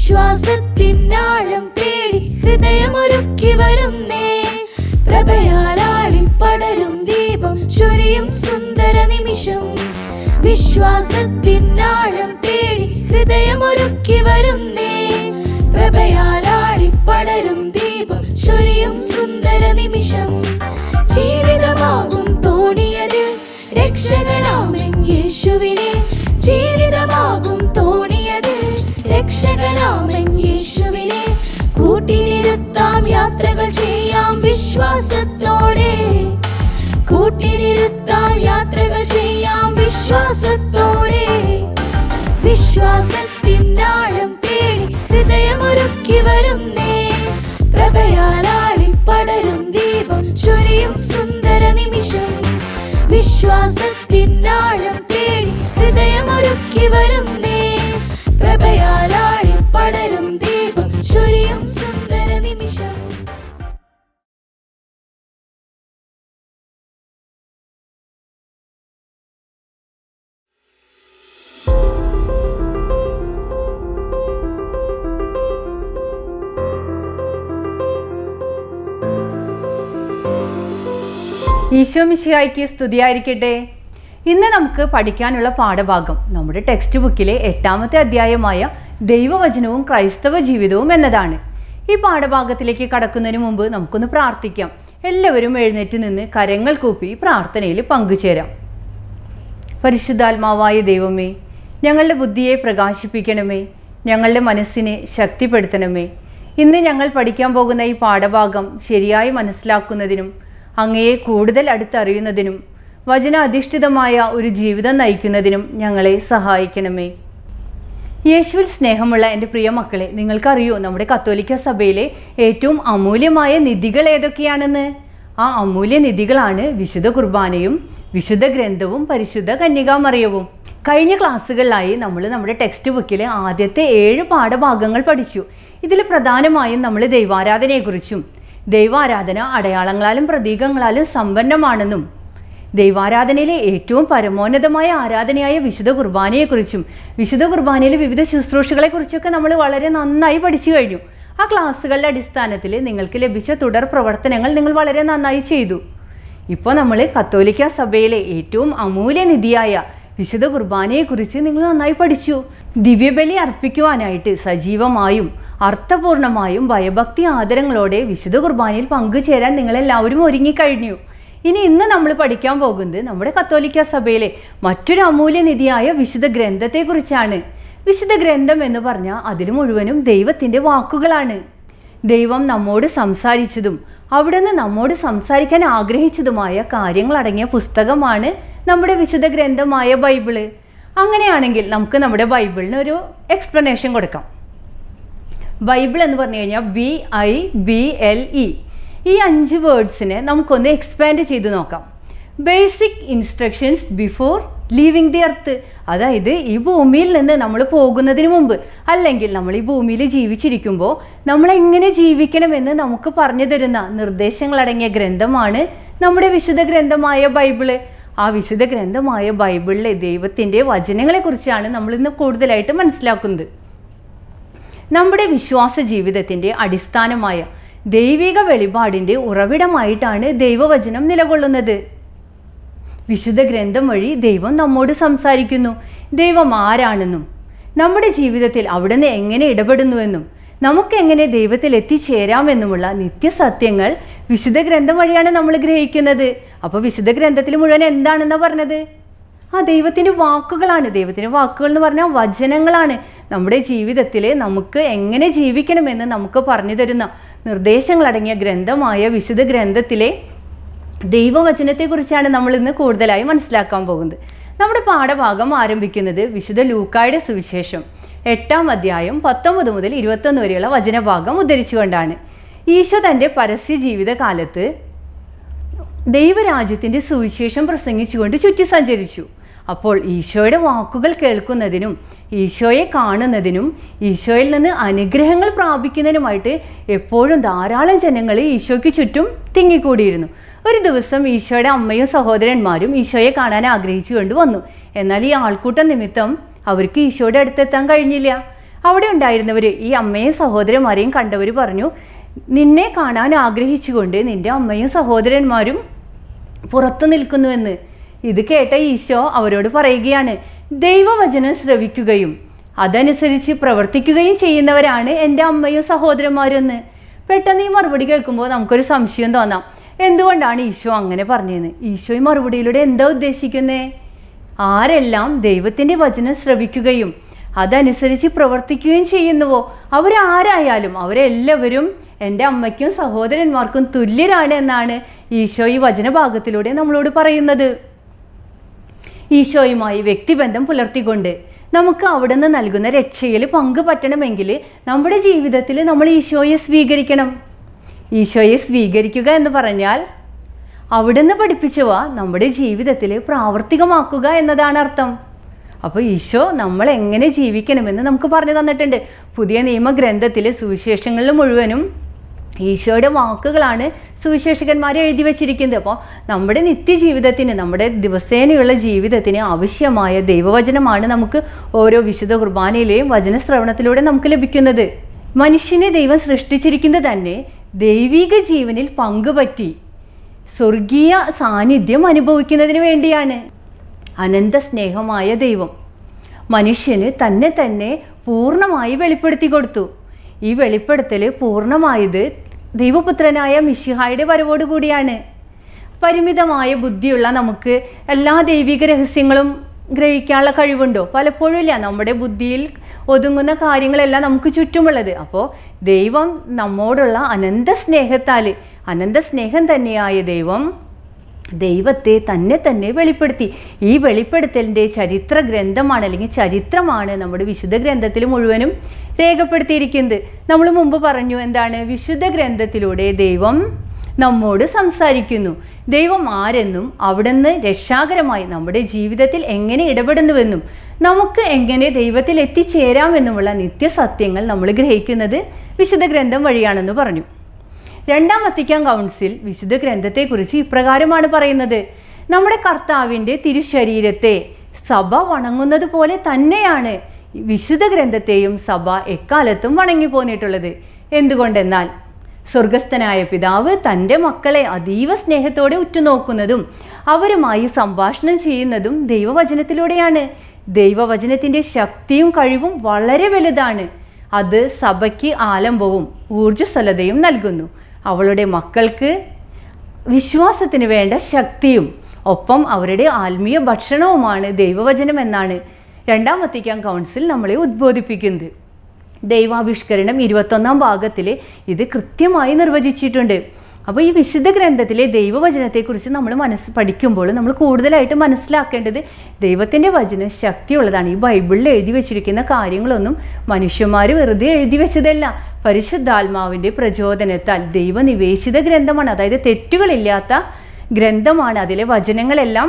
വിശ്വാസത്തിനാഴം തേടി ഹൃദയമൊരുക്കി വരുന്നേ പ്രഭയാലാളി പടരും ദീപം ചൊരിയും സുന്ദര നിമിഷം വിശ്വാസത്തിനാഴം തേടി ഹൃദയമൊരുക്കി വരുന്നേ പ്രഭയാലാളി പടരും ദീപം ചൊരിയും സുന്ദര നിമിഷം ജീവിതമാകും തോണിയത് രക്ഷകനാമൻ യേശുവിനെ ജീവിതമാകും തോണിയത് രക്ഷകനാമൻ യേശുവിനെ കൂട്ടിനിരുത്താം യാത്രകൾ ചെയ്യാം വിശ്വാസത്തോടെ കൂട്ടിനിരുത്താം യാത്രകൾ ചെയ്യാം വിശ്വാസത്തോടെ വിശ്വാസത്തിനാഴം തേടി ഹൃദയമൊരുക്കി വരുന്നേ പ്രഭയാലാളി പടരും ദീപം ചൊരിയും സുന്ദര നിമിഷം വിശ്വാസത്തിനാഴം തേടി ഹൃദയമൊരുക്കി വരുന്നേ പ്രഭയാലാളി പടരും ദീപം ചൊരിയും സുന്ദര നിമിഷം ഈശോ മിശിഹായ്ക്ക് സ്തുതിയായിരിക്കട്ടെ ഇന്ന് നമുക്ക് പഠിക്കാനുള്ള പാഠഭാഗം നമ്മുടെ ടെക്സ്റ്റ് ബുക്കിലെ എട്ടാമത്തെ അധ്യായമായ ദൈവവചനവും ക്രൈസ്തവ ജീവിതവും എന്നതാണ് ഈ പാഠഭാഗത്തിലേക്ക് കടക്കുന്നതിന് മുമ്പ് നമുക്കൊന്ന് പ്രാർത്ഥിക്കാം എല്ലാവരും എഴുന്നേറ്റ് നിന്ന് കരങ്ങൾ കൂപ്പി പ്രാർത്ഥനയിൽ പങ്കുചേരാം പരിശുദ്ധാത്മാവായ ദൈവമേ ഞങ്ങളുടെ ബുദ്ധിയെ പ്രകാശിപ്പിക്കണമേ ഞങ്ങളുടെ മനസ്സിനെ ശക്തിപ്പെടുത്തണമേ ഇന്ന് ഞങ്ങൾ പഠിക്കാൻ പോകുന്ന ഈ പാഠഭാഗം ശരിയായി മനസ്സിലാക്കുന്നതിനും അങ്ങയെ കൂടുതൽ അടുത്തറിയുന്നതിനും വചന അധിഷ്ഠിതമായ ഒരു ജീവിതം നയിക്കുന്നതിനും ഞങ്ങളെ സഹായിക്കണമേ യേശുവിൽ സ്നേഹമുള്ള എൻ്റെ പ്രിയ മക്കളെ നിങ്ങൾക്കറിയോ നമ്മുടെ കത്തോലിക്ക സഭയിലെ ഏറ്റവും അമൂല്യമായ നിധികൾ ഏതൊക്കെയാണെന്ന് ആ അമൂല്യ നിധികളാണ് വിശുദ്ധ കുർബാനയും വിശുദ്ധ ഗ്രന്ഥവും പരിശുദ്ധ കന്യകാമറിയവും കഴിഞ്ഞ ക്ലാസ്സുകളിലായി നമ്മൾ നമ്മുടെ ടെക്സ്റ്റ് ബുക്കിലെ ആദ്യത്തെ ഏഴ് പാഠഭാഗങ്ങൾ പഠിച്ചു ഇതിൽ പ്രധാനമായും നമ്മൾ ദൈവാരാധനയെക്കുറിച്ചും ദൈവാരാധന അടയാളങ്ങളാലും പ്രതീകങ്ങളാലും സമ്പന്നമാണെന്നും ദൈവാരാധനയിലെ ഏറ്റവും പരമോന്നതമായ ആരാധനയായ വിശുദ്ധ കുർബാനയെക്കുറിച്ചും വിശുദ്ധ കുർബാനയിലെ വിവിധ ശുശ്രൂഷകളെക്കുറിച്ചൊക്കെ നമ്മൾ വളരെ നന്നായി പഠിച്ചു കഴിഞ്ഞു ആ ക്ലാസ്സുകളുടെ അടിസ്ഥാനത്തിൽ നിങ്ങൾക്ക് ലഭിച്ച തുടർ പ്രവർത്തനങ്ങൾ നിങ്ങൾ വളരെ നന്നായി ചെയ്തു ഇപ്പോൾ നമ്മൾ കത്തോലിക്ക സഭയിലെ ഏറ്റവും അമൂല്യനിധിയായ വിശുദ്ധ കുർബാനയെക്കുറിച്ച് നിങ്ങൾ നന്നായി പഠിച്ചു ദിവ്യബലി അർപ്പിക്കുവാനായിട്ട് സജീവമായും അർത്ഥപൂർണമായും ഭയഭക്തി ആദരങ്ങളോടെ വിശുദ്ധ കുർബാനയിൽ പങ്കുചേരാൻ നിങ്ങളെല്ലാവരും ഒരുങ്ങിക്കഴിഞ്ഞു ഇനി ഇന്ന് നമ്മൾ പഠിക്കാൻ പോകുന്നത് നമ്മുടെ കത്തോലിക്ക സഭയിലെ മറ്റൊരു അമൂല്യനിധിയായ വിശുദ്ധ ഗ്രന്ഥത്തെക്കുറിച്ചാണ് വിശുദ്ധ ഗ്രന്ഥം എന്ന് പറഞ്ഞാൽ അതിൽ മുഴുവനും ദൈവത്തിൻ്റെ വാക്കുകളാണ് ദൈവം നമ്മോട് സംസാരിച്ചതും അവിടുന്ന് നമ്മോട് സംസാരിക്കാൻ ആഗ്രഹിച്ചതുമായ കാര്യങ്ങളടങ്ങിയ പുസ്തകമാണ് നമ്മുടെ വിശുദ്ധ ഗ്രന്ഥമായ ബൈബിള് അങ്ങനെയാണെങ്കിൽ നമുക്ക് നമ്മുടെ ബൈബിളിന് ഒരു എക്സ്പ്ലനേഷൻ കൊടുക്കാം ബൈബിൾ എന്ന് പറഞ്ഞു കഴിഞ്ഞാൽ B I B L E ഈ അഞ്ച് വേർഡ്സിനെ നമുക്കൊന്ന് എക്സ്പാൻഡ് ചെയ്ത് നോക്കാം basic instructions before leaving the earth അതായത് ഈ ഭൂമിയിൽ നിന്ന് നമ്മൾ പോകുന്നതിന് മുമ്പ് അല്ലെങ്കിൽ നമ്മൾ ഈ ഭൂമിയിൽ ജീവിച്ചിരിക്കുമ്പോൾ നമ്മൾ എങ്ങനെ ജീവിക്കണമെന്ന് നമുക്ക് പറഞ്ഞു തരുന്ന നിർദ്ദേശങ്ങളടങ്ങിയ ഗ്രന്ഥമാണ് നമ്മുടെ വിശുദ്ധ ഗ്രന്ഥമായ ബൈബിള് ആ വിശുദ്ധ ഗ്രന്ഥമായ ബൈബിളിലെ ദൈവത്തിൻ്റെ വചനങ്ങളെക്കുറിച്ചാണ് നമ്മൾ ഇന്ന് കൂടുതലായിട്ട് മനസ്സിലാക്കുന്നത് നമ്മുടെ വിശ്വാസ ജീവിതത്തിൻ്റെ അടിസ്ഥാനമായ ദൈവിക വെളിപാടിൻ്റെ ഉറവിടമായിട്ടാണ് ദൈവവചനം നിലകൊള്ളുന്നത് വിശുദ്ധ ഗ്രന്ഥം വഴി ദൈവം നമ്മോട് സംസാരിക്കുന്നു ദൈവം ആരാണെന്നും നമ്മുടെ ജീവിതത്തിൽ അവിടുന്ന് എങ്ങനെ ഇടപെടുന്നുവെന്നും നമുക്കെങ്ങനെ ദൈവത്തിൽ എത്തിച്ചേരാമെന്നുമുള്ള നിത്യസത്യങ്ങൾ വിശുദ്ധ ഗ്രന്ഥം വഴിയാണ് നമ്മൾ ഗ്രഹിക്കുന്നത് അപ്പോൾ വിശുദ്ധ ഗ്രന്ഥത്തിൽ മുഴുവൻ എന്താണെന്നാ പറഞ്ഞത് ആ ദൈവത്തിൻ്റെ വാക്കുകളാണ് ദൈവത്തിൻ്റെ വാക്കുകൾ എന്ന് പറഞ്ഞാൽ വചനങ്ങളാണ് നമ്മുടെ ജീവിതത്തിൽ നമുക്ക് എങ്ങനെ ജീവിക്കണമെന്ന് നമുക്ക് പറഞ്ഞു തരുന്ന നിർദ്ദേശങ്ങളടങ്ങിയ ഗ്രന്ഥമായ വിശുദ്ധ ഗ്രന്ഥത്തിലെ ദൈവവചനത്തെക്കുറിച്ചാണ് നമ്മൾ ഇന്ന് കൂടുതലായി മനസ്സിലാക്കാൻ പോകുന്നത് നമ്മുടെ പാഠഭാഗം ആരംഭിക്കുന്നത് വിശുദ്ധ ലൂക്കായുടെ സുവിശേഷം എട്ടാം അധ്യായം പത്തൊമ്പത് മുതൽ ഇരുപത്തൊന്ന് വരെയുള്ള വചനഭാഗം ഉദ്ധരിച്ചുകൊണ്ടാണ് ഈശോ തൻ്റെ പരസ്യ ജീവിതകാലത്ത് ദൈവരാജ്യത്തിൻ്റെ സുവിശേഷം പ്രസംഗിച്ചുകൊണ്ട് ചുറ്റി സഞ്ചരിച്ചു അപ്പോൾ ഈശോയുടെ വാക്കുകൾ കേൾക്കുന്നതിനും ഈശോയെ കാണുന്നതിനും ഈശോയിൽ നിന്ന് അനുഗ്രഹങ്ങൾ പ്രാപിക്കുന്നതിനുമായിട്ട് എപ്പോഴും ധാരാളം ജനങ്ങൾ ഈശോയ്ക്ക് ചുറ്റും തിങ്ങിക്കൂടിയിരുന്നു ഒരു ദിവസം ഈശോയുടെ അമ്മയും സഹോദരന്മാരും ഈശോയെ കാണാൻ ആഗ്രഹിച്ചു കൊണ്ട് വന്നു എന്നാൽ ഈ ആൾക്കൂട്ടം നിമിത്തം അവർക്ക് ഈശോയുടെ അടുത്തെത്താൻ കഴിഞ്ഞില്ല അവിടെ ഉണ്ടായിരുന്നവർ ഈ അമ്മയും സഹോദരന്മാരെയും കണ്ടവർ പറഞ്ഞു നിന്നെ കാണാൻ ആഗ്രഹിച്ചുകൊണ്ട് നിന്റെ അമ്മയും സഹോദരന്മാരും പുറത്തു നിൽക്കുന്നുവെന്ന് ഇത് കേട്ട ഈശോ അവരോട് പറയുകയാണ് ദൈവവചനം ശ്രവിക്കുകയും അതനുസരിച്ച് പ്രവർത്തിക്കുകയും ചെയ്യുന്നവരാണ് എൻ്റെ അമ്മയും സഹോദരന്മാരും എന്ന് പെട്ടെന്ന് ഈ മറുപടി കേൾക്കുമ്പോൾ നമുക്കൊരു സംശയം തോന്നാം എന്തുകൊണ്ടാണ് ഈശോ അങ്ങനെ പറഞ്ഞതെന്ന് ഈശോ ഈ മറുപടിയിലൂടെ എന്താ ഉദ്ദേശിക്കുന്നത് ആരെല്ലാം ദൈവത്തിൻ്റെ വചനം ശ്രവിക്കുകയും അതനുസരിച്ച് പ്രവർത്തിക്കുകയും ചെയ്യുന്നുവോ അവരാരായാലും അവരെല്ലാവരും എൻ്റെ അമ്മയ്ക്കും സഹോദരന്മാർക്കും തുല്യരാണ് എന്നാണ് ഈശോ ഈ വചനഭാഗത്തിലൂടെ നമ്മളോട് പറയുന്നത് ഈശോയുമായി വ്യക്തിബന്ധം പുലർത്തിക്കൊണ്ട് നമുക്ക് അവിടുന്ന് നൽകുന്ന രക്ഷയിൽ പങ്കു പറ്റണമെങ്കിൽ നമ്മുടെ ജീവിതത്തിൽ നമ്മൾ ഈശോയെ സ്വീകരിക്കണം ഈശോയെ സ്വീകരിക്കുക എന്ന് പറഞ്ഞാൽ അവിടുന്ന് പഠിപ്പിച്ചവ നമ്മുടെ ജീവിതത്തിൽ പ്രാവർത്തികമാക്കുക എന്നതാണ് അർത്ഥം അപ്പോൾ ഈശോ നമ്മൾ എങ്ങനെ ജീവിക്കണമെന്ന് നമുക്ക് പറഞ്ഞു തന്നിട്ടുണ്ട് പുതിയ നിയമഗ്രന്ഥത്തിലെ സുവിശേഷങ്ങളിൽ മുഴുവനും ഈശോയുടെ വാക്കുകളാണ് സുവിശേഷകന്മാർ എഴുതി വച്ചിരിക്കുന്നത് അപ്പോൾ നമ്മുടെ നിത്യജീവിതത്തിന് നമ്മുടെ ദിവസേനയുള്ള ജീവിതത്തിന് ആവശ്യമായ ദൈവവചനമാണ് നമുക്ക് ഓരോ വിശുദ്ധ കുർബാനയിലെയും വചനശ്രവണത്തിലൂടെ നമുക്ക് ലഭിക്കുന്നത് മനുഷ്യനെ ദൈവം സൃഷ്ടിച്ചിരിക്കുന്നത് തന്നെ ദൈവിക ജീവനിൽ പങ്കുപറ്റി സ്വർഗീയ സാന്നിധ്യം അനുഭവിക്കുന്നതിന് വേണ്ടിയാണ് അനന്ത സ്നേഹമായ ദൈവം മനുഷ്യന് തന്നെ തന്നെ പൂർണ്ണമായി വെളിപ്പെടുത്തി കൊടുത്തു ഈ വെളിപ്പെടുത്തൽ പൂർണ്ണമായത് ദൈവപുത്രനായ മിശിഹായുടെ വരവോട് കൂടിയാണ് പരിമിതമായ ബുദ്ധിയുള്ള നമുക്ക് എല്ലാ ദൈവിക രഹസ്യങ്ങളും ഗ്രഹിക്കാനുള്ള കഴിവുണ്ടോ പലപ്പോഴും ഇല്ല നമ്മുടെ ബുദ്ധിയിൽ ഒതുങ്ങുന്ന കാര്യങ്ങളെല്ലാം നമുക്ക് ചുറ്റുമുള്ളത് അപ്പോൾ ദൈവം നമ്മോടുള്ള അനന്ത സ്നേഹത്താൽ അനന്ത സ്നേഹം തന്നെയായ ദൈവം ദൈവത്തെ തന്നെ തന്നെ വെളിപ്പെടുത്തി ഈ വെളിപ്പെടുത്തലിൻ്റെ ചരിത്ര ഗ്രന്ഥമാണ് അല്ലെങ്കിൽ ചരിത്രമാണ് നമ്മുടെ വിശുദ്ധ ഗ്രന്ഥത്തിൽ മുഴുവനും രേഖപ്പെടുത്തിയിരിക്കുന്നത് നമ്മൾ മുമ്പ് പറഞ്ഞു എന്താണ് വിശുദ്ധ ഗ്രന്ഥത്തിലൂടെ ദൈവം നമ്മോട് സംസാരിക്കുന്നു ദൈവം ആരെന്നും അവിടുന്ന് രക്ഷാകരമായി നമ്മുടെ ജീവിതത്തിൽ എങ്ങനെ ഇടപെടുന്നുവെന്നും നമുക്ക് എങ്ങനെ ദൈവത്തിൽ എത്തിച്ചേരാമെന്നുമുള്ള നിത്യസത്യങ്ങൾ നമ്മൾ ഗ്രഹിക്കുന്നത് വിശുദ്ധ ഗ്രന്ഥം വഴിയാണെന്ന് പറഞ്ഞു രണ്ടാം വത്തിക്കാൻ കൗൺസിൽ വിശുദ്ധ ഗ്രന്ഥത്തെക്കുറിച്ച് ഇപ്രകാരമാണ് പറയുന്നത് നമ്മുടെ കർത്താവിൻ്റെ തിരുശരീരത്തെ സഭ വണങ്ങുന്നത് പോലെ തന്നെയാണ് വിശുദ്ധ ഗ്രന്ഥത്തെയും സഭ എക്കാലത്തും വണങ്ങി പോന്നിട്ടുള്ളത് എന്തുകൊണ്ടെന്നാൽ സ്വർഗസ്ഥനായ പിതാവ് തൻ്റെ മക്കളെ അതീവ സ്നേഹത്തോടെ ഉറ്റുനോക്കുന്നതും അവരുമായി സംഭാഷണം ചെയ്യുന്നതും ദൈവവചനത്തിലൂടെയാണ് ദൈവവചനത്തിൻ്റെ ശക്തിയും കഴിവും വളരെ വലുതാണ് അത് സഭയ്ക്ക് ആലംബവും ഊർജ്ജസ്വലതയും നൽകുന്നു അവളുടെ മക്കൾക്ക് വിശ്വാസത്തിന് വേണ്ട ശക്തിയും ഒപ്പം അവരുടെ ആത്മീയ ഭക്ഷണവുമാണ് ദൈവവചനം എന്നാണ് രണ്ടാം വത്തിക്കാൻ കൗൺസിൽ നമ്മളെ ഉദ്ബോധിപ്പിക്കുന്നത് ദൈവാവിഷ്കരണം ഇരുപത്തൊന്നാം ഭാഗത്തിൽ ഇത് കൃത്യമായി നിർവചിച്ചിട്ടുണ്ട് അപ്പോൾ ഈ വിശുദ്ധ ഗ്രന്ഥത്തിലെ ദൈവവചനത്തെക്കുറിച്ച് നമ്മൾ മനസ്സ് പഠിക്കുമ്പോൾ നമ്മൾ കൂടുതലായിട്ട് മനസ്സിലാക്കേണ്ടത് ദൈവത്തിൻ്റെ വചനം ശക്തിയുള്ളതാണ് ഈ ബൈബിളിൽ എഴുതി വെച്ചിരിക്കുന്ന കാര്യങ്ങളൊന്നും മനുഷ്യന്മാർ വെറുതെ എഴുതി വെച്ചതല്ല പരിശുദ്ധാത്മാവിൻ്റെ പ്രചോദനത്താൽ ദൈവനിവേശിത ഗ്രന്ഥമാണ് അതായത് തെറ്റുകളില്ലാത്ത ഗ്രന്ഥമാണ് അതിലെ വചനങ്ങളെല്ലാം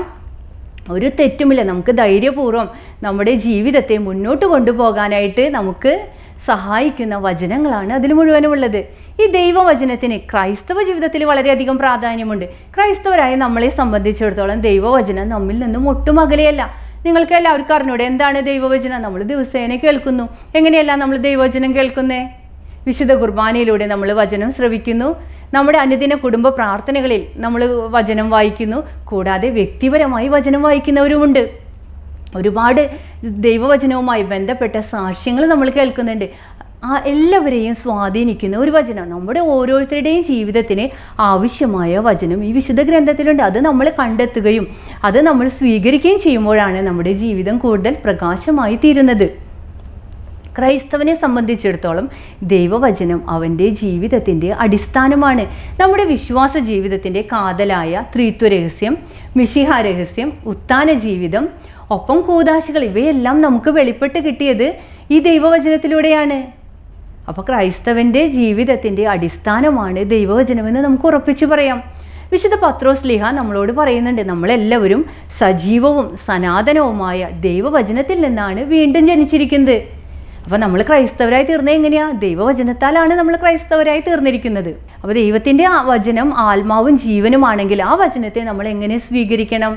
ഒരു തെറ്റുമില്ല നമുക്ക് ധൈര്യപൂർവ്വം നമ്മുടെ ജീവിതത്തെ മുന്നോട്ട് കൊണ്ടുപോകാനായിട്ട് നമുക്ക് സഹായിക്കുന്ന വചനങ്ങളാണ് അതിൽ മുഴുവനും ഉള്ളത് ഈ ദൈവവചനത്തിന് ക്രൈസ്തവ ജീവിതത്തിൽ വളരെയധികം പ്രാധാന്യമുണ്ട് ക്രൈസ്തവരായ നമ്മളെ സംബന്ധിച്ചിടത്തോളം ദൈവവചനം നമ്മിൽ നിന്നും ഒട്ടും അകലെയല്ല നിങ്ങൾക്ക് എല്ലാവർക്കും അറിഞ്ഞൂടെ എന്താണ് ദൈവവചനം നമ്മൾ ദിവസേന കേൾക്കുന്നു എങ്ങനെയല്ല നമ്മൾ ദൈവവചനം കേൾക്കുന്നേ വിശുദ്ധ കുർബാനയിലൂടെ നമ്മൾ വചനം ശ്രവിക്കുന്നു നമ്മുടെ അനുദിന കുടുംബ പ്രാർത്ഥനകളിൽ നമ്മൾ വചനം വായിക്കുന്നു കൂടാതെ വ്യക്തിപരമായി വചനം വായിക്കുന്നവരുമുണ്ട് ഒരുപാട് ദൈവവചനവുമായി ബന്ധപ്പെട്ട സാക്ഷ്യങ്ങൾ നമ്മൾ കേൾക്കുന്നുണ്ട് ആ എല്ലാവരെയും സ്വാധീനിക്കുന്ന ഒരു വചനം നമ്മുടെ ഓരോരുത്തരുടെയും ജീവിതത്തിന് ആവശ്യമായ വചനം ഈ വിശുദ്ധ ഗ്രന്ഥത്തിലുണ്ട് അത് നമ്മൾ കണ്ടെത്തുകയും അത് നമ്മൾ സ്വീകരിക്കുകയും ചെയ്യുമ്പോഴാണ് നമ്മുടെ ജീവിതം കൂടുതൽ പ്രകാശമായി തീരുന്നത് ക്രൈസ്തവനെ സംബന്ധിച്ചിടത്തോളം ദൈവവചനം അവൻ്റെ ജീവിതത്തിൻ്റെ അടിസ്ഥാനമാണ് നമ്മുടെ വിശ്വാസ ജീവിതത്തിൻ്റെ കാതലായ ത്രിത്വ രഹസ്യം മിഷിഹ രഹസ്യം ഉത്താന ജീവിതം ഒപ്പം കൂതാശകൾ ഇവയെല്ലാം നമുക്ക് വെളിപ്പെട്ട് കിട്ടിയത് ഈ ദൈവവചനത്തിലൂടെയാണ് അപ്പോൾ ക്രൈസ്തവൻ്റെ ജീവിതത്തിൻ്റെ അടിസ്ഥാനമാണ് ദൈവവചനമെന്ന് നമുക്ക് ഉറപ്പിച്ചു പറയാം വിശുദ്ധ പത്രോസ് ലിഹ നമ്മളോട് പറയുന്നുണ്ട് നമ്മളെല്ലാവരും സജീവവും സനാതനവുമായ ദൈവവചനത്തിൽ നിന്നാണ് വീണ്ടും ജനിച്ചിരിക്കുന്നത് അപ്പോൾ നമ്മൾ ക്രൈസ്തവരായി തീർന്നത് എങ്ങനെയാ ദൈവവചനത്താലാണ് നമ്മൾ ക്രൈസ്തവരായി തീർന്നിരിക്കുന്നത് അപ്പോൾ ദൈവത്തിൻ്റെ ആ വചനം ആത്മാവും ജീവനുമാണെങ്കിൽ ആ വചനത്തെ നമ്മൾ എങ്ങനെ സ്വീകരിക്കണം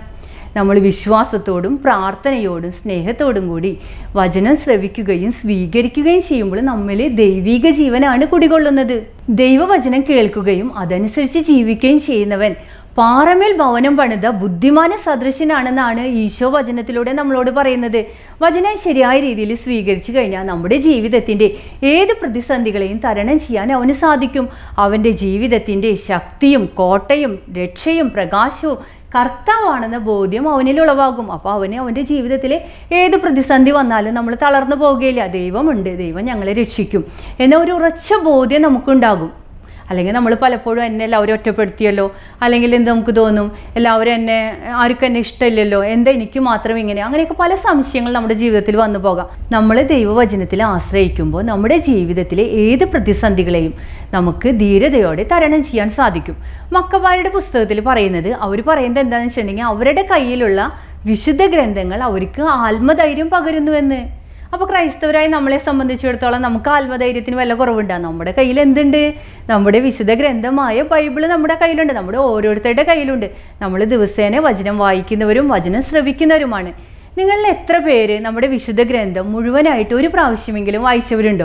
നമ്മൾ വിശ്വാസത്തോടും പ്രാർത്ഥനയോടും സ്നേഹത്തോടും കൂടി വചനം ശ്രവിക്കുകയും സ്വീകരിക്കുകയും ചെയ്യുമ്പോൾ നമ്മിൽ ദൈവിക ജീവനാണ് കുടികൊള്ളുന്നത് ദൈവവചനം കേൾക്കുകയും അതനുസരിച്ച് ജീവിക്കുകയും ചെയ്യുന്നവൻ പാറമേൽ ഭവനം പണിത ബുദ്ധിമാന സദൃശനാണെന്നാണ് ഈശോ വചനത്തിലൂടെ നമ്മളോട് പറയുന്നത് വചനം ശരിയായ രീതിയിൽ സ്വീകരിച്ചു കഴിഞ്ഞാൽ നമ്മുടെ ജീവിതത്തിൻ്റെ ഏത് പ്രതിസന്ധികളെയും തരണം ചെയ്യാൻ അവന് സാധിക്കും അവൻ്റെ ജീവിതത്തിൻ്റെ ശക്തിയും കോട്ടയും രക്ഷയും പ്രകാശവും കർത്താവാണെന്ന ബോധ്യം അവനിൽ ഉളവാകും അപ്പോൾ അവന് അവൻ്റെ ജീവിതത്തിൽ ഏത് പ്രതിസന്ധി വന്നാലും നമ്മൾ തളർന്നു പോകുകയില്ല ദൈവമുണ്ട് ദൈവം ഞങ്ങളെ രക്ഷിക്കും എന്ന ഒരു ഉറച്ച ബോധ്യം നമുക്കുണ്ടാകും അല്ലെങ്കിൽ നമ്മൾ പലപ്പോഴും എന്നെ എല്ലാവരും ഒറ്റപ്പെടുത്തിയല്ലോ അല്ലെങ്കിൽ എന്ത് നമുക്ക് തോന്നും എല്ലാവരും എന്നെ ആർക്കും എന്നെ ഇഷ്ടമില്ലല്ലോ എന്താ എനിക്ക് മാത്രം ഇങ്ങനെ അങ്ങനെയൊക്കെ പല സംശയങ്ങൾ നമ്മുടെ ജീവിതത്തിൽ വന്നു പോകാം നമ്മൾ ദൈവവചനത്തിൽ ആശ്രയിക്കുമ്പോൾ നമ്മുടെ ജീവിതത്തിലെ ഏത് പ്രതിസന്ധികളെയും നമുക്ക് ധീരതയോടെ തരണം ചെയ്യാൻ സാധിക്കും മക്കബാരുടെ പുസ്തകത്തിൽ പറയുന്നത് അവർ പറയുന്നത് എന്താണെന്ന് വെച്ചിട്ടുണ്ടെങ്കിൽ അവരുടെ കയ്യിലുള്ള വിശുദ്ധ ഗ്രന്ഥങ്ങൾ അവർക്ക് ആത്മധൈര്യം പകരുന്നുവെന്ന് അപ്പോൾ ക്രൈസ്തവരായി നമ്മളെ സംബന്ധിച്ചിടത്തോളം നമുക്ക് ആത്മധൈര്യത്തിന് വല്ല കുറവുണ്ടോ നമ്മുടെ കയ്യിൽ എന്തുണ്ട് നമ്മുടെ വിശുദ്ധ ഗ്രന്ഥമായ ബൈബിള് നമ്മുടെ കയ്യിലുണ്ട് നമ്മുടെ ഓരോരുത്തരുടെ കയ്യിലുണ്ട് നമ്മൾ ദിവസേന വചനം വായിക്കുന്നവരും വചനം ശ്രവിക്കുന്നവരുമാണ് നിങ്ങളിൽ എത്ര പേര് നമ്മുടെ വിശുദ്ധ ഗ്രന്ഥം മുഴുവനായിട്ട് ഒരു പ്രാവശ്യമെങ്കിലും വായിച്ചവരുണ്ടോ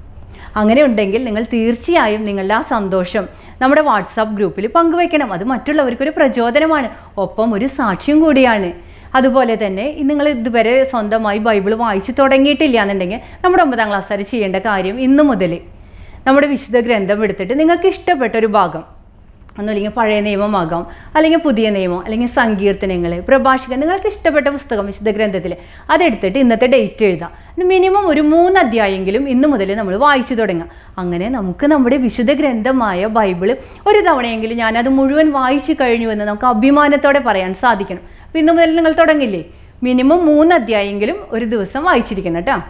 അങ്ങനെ ഉണ്ടെങ്കിൽ നിങ്ങൾ തീർച്ചയായും നിങ്ങളുടെ ആ സന്തോഷം നമ്മുടെ വാട്സാപ്പ് ഗ്രൂപ്പിൽ പങ്കുവെക്കണം അത് മറ്റുള്ളവർക്കൊരു പ്രചോദനമാണ് ഒപ്പം ഒരു സാക്ഷ്യം കൂടിയാണ് അതുപോലെ തന്നെ നിങ്ങൾ ഇതുവരെ സ്വന്തമായി ബൈബിൾ വായിച്ചു തുടങ്ങിയിട്ടില്ല എന്നുണ്ടെങ്കിൽ നമ്മുടെ ഒമ്പതാം ക്ലാസ് വരെ ചെയ്യേണ്ട കാര്യം ഇന്നു മുതൽ നമ്മുടെ വിശുദ്ധ ഗ്രന്ഥം എടുത്തിട്ട് നിങ്ങൾക്ക് ഇഷ്ടപ്പെട്ട ഒരു ഭാഗം ഒന്നുമില്ലെങ്കിൽ പഴയ നിയമമാകാം അല്ലെങ്കിൽ പുതിയ നിയമം അല്ലെങ്കിൽ സങ്കീർത്തനങ്ങൾ പ്രഭാഷകൻ നിങ്ങൾക്ക് ഇഷ്ടപ്പെട്ട പുസ്തകം വിശുദ്ധ ഗ്രന്ഥത്തിൽ അതെടുത്തിട്ട് ഇന്നത്തെ ഡേറ്റ് എഴുതാം മിനിമം ഒരു മൂന്ന് അധ്യായമെങ്കിലും ഇന്ന് മുതൽ നമ്മൾ വായിച്ചു തുടങ്ങാം അങ്ങനെ നമുക്ക് നമ്മുടെ വിശുദ്ധ ഗ്രന്ഥമായ ബൈബിള് ഒരു തവണയെങ്കിലും ഞാനത് മുഴുവൻ വായിച്ചു കഴിഞ്ഞുവെന്ന് നമുക്ക് അഭിമാനത്തോടെ പറയാൻ സാധിക്കണം അപ്പോൾ ഇന്ന് മുതൽ നിങ്ങൾ തുടങ്ങില്ലേ മിനിമം മൂന്ന് അധ്യായമെങ്കിലും ഒരു ദിവസം വായിച്ചിരിക്കണം കേട്ടോ